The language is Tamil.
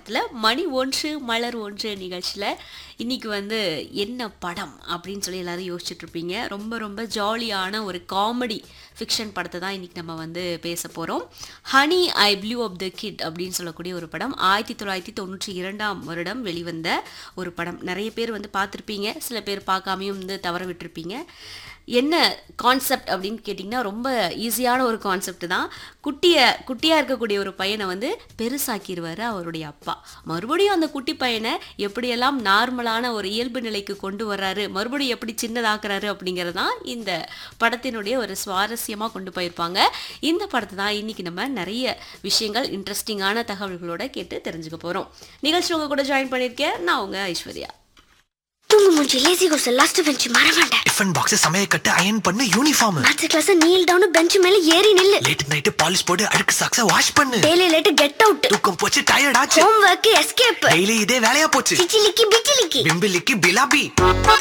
நேரத்தில் மணி ஒன்று மலர் ஒன்று நிகழ்ச்சியில் இன்னைக்கு வந்து என்ன படம் அப்படின்னு சொல்லி எல்லாரும் யோசிச்சுட்டு இருப்பீங்க ரொம்ப ரொம்ப ஜாலியான ஒரு காமெடி ஃபிக்ஷன் படத்தை தான் இன்னைக்கு நம்ம வந்து பேச போகிறோம் honey I blew up the kid அப்படின்னு சொல்லக்கூடிய ஒரு படம் ஆயிரத்தி தொள்ளாயிரத்தி தொண்ணூற்றி இரண்டாம் வருடம் வெளிவந்த ஒரு படம் நிறைய பேர் வந்து பார்த்துருப்பீங்க சில பேர் பார்க்காமையும் வந்து தவற விட்டுருப்பீங்க என்ன கான்செப்ட் அப்படின்னு கேட்டிங்கன்னா ரொம்ப ஈஸியான ஒரு கான்செப்ட் தான் குட்டியை குட்டியாக இருக்கக்கூடிய ஒரு பையனை வந்து பெருசாக்கிடுவார் அவருடைய அப்பா மறுபடியும் அந்த குட்டி பையனை எப்படியெல்லாம் நார்மலான ஒரு இயல்பு நிலைக்கு கொண்டு வர்றாரு மறுபடியும் எப்படி சின்னதாக்குறாரு அப்படிங்கிறது தான் இந்த படத்தினுடைய ஒரு சுவாரஸ்யமாக கொண்டு போயிருப்பாங்க இந்த படத்தை தான் இன்னைக்கு நம்ம நிறைய விஷயங்கள் இன்ட்ரெஸ்டிங்கான தகவல்களோட கேட்டு தெரிஞ்சுக்க போகிறோம் நிகழ்ச்சி உங்க கூட ஜாயின் பண்ணியிருக்கேன் நான் உங்க ஐஸ்வர்யா தூங்கு மூஞ்சி லேசி கோஸ் லாஸ்ட் பெஞ்ச் மறவாண்ட டிஃபன் பாக்ஸ் சமையல் கட்டு அயன் பண்ணு uniform maths class kneel down bench மேல ஏறி நில்லு லேட் நைட் பாலிஷ் போட்டு அழுக்கு சாக்ஸ வாஷ் பண்ணு டெய்லி லேட் கெட் அவுட் தூக்கம் போச்சு டயர்ட் ஆச்சு ஹோம் ஒர்க் எஸ்கேப் டெய்லி இதே வேலையா போச்சு சிச்சிலிக்கி பிச்சிலிக்கி பிம்பிலிக்கு பிலாபி